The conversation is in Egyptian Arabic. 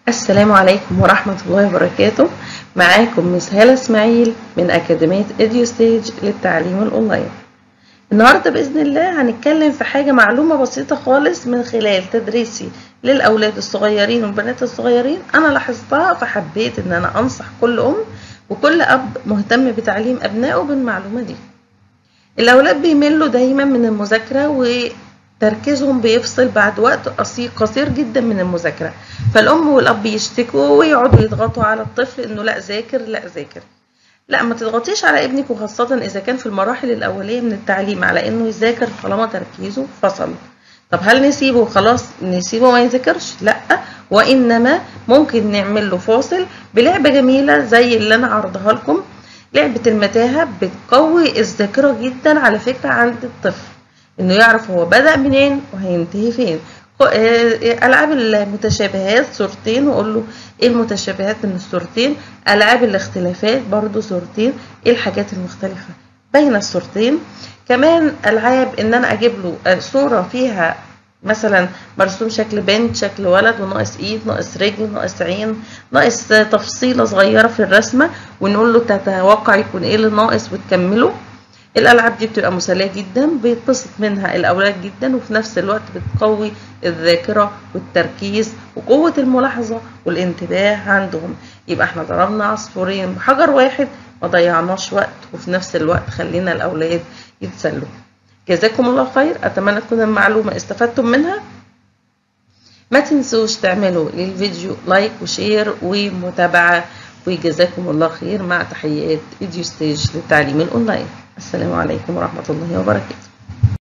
السلام عليكم ورحمة الله وبركاته معاكم مس هالة اسماعيل من أكاديمية إديو ستيج للتعليم الأونلاين النهاردة بإذن الله هنتكلم في حاجة معلومة بسيطة خالص من خلال تدريسي للأولاد الصغيرين والبنات الصغيرين أنا لاحظتها فحبيت إن أنا أنصح كل أم وكل أب مهتم بتعليم أبنائه بالمعلومة دي الأولاد بيملوا دايما من المذاكرة و تركيزهم بيفصل بعد وقت قصير جدا من المذاكرة فالأم والأب يشتكوا ويقعدوا يضغطوا على الطفل إنه لا ذاكر لا ذاكر لا ما تضغطيش على ابنك وخاصة إذا كان في المراحل الأولية من التعليم على إنه يذاكر طالما تركيزه فصل طب هل نسيبه خلاص نسيبه ما يذاكرش لا وإنما ممكن نعمل له فاصل بلعبة جميلة زي اللي أنا عرضها لكم لعبة المتاهة بتقوي الذاكرة جدا على فكرة عند الطفل انه يعرف هو بدأ منين وهينتهي فين العاب المتشابهات صورتين واقول له ايه المتشابهات من الصورتين العاب الاختلافات برضو صورتين ايه الحاجات المختلفة بين الصورتين كمان العاب ان انا اجيب له صورة فيها مثلا مرسوم شكل بنت شكل ولد وناقص ايد ناقص رجل ناقص عين ناقص تفصيلة صغيرة في الرسمة ونقول له تتوقع يكون ايه اللي ناقص وتكمله الالعاب دي بتبقى مسليه جدا بيتبسط منها الاولاد جدا وفي نفس الوقت بتقوي الذاكره والتركيز وقوه الملاحظه والانتباه عندهم يبقى احنا ضربنا عصفورين بحجر واحد ما ضيعناش وقت وفي نفس الوقت خلينا الاولاد يتسلوا جزاكم الله خير اتمنى تكون المعلومه استفدتم منها ما تنسوش تعملوا للفيديو لايك وشير ومتابعه وجزاكم الله خير مع تحيات ايديو ستيج للتعليم الاونلاين السلام عليكم ورحمة الله وبركاته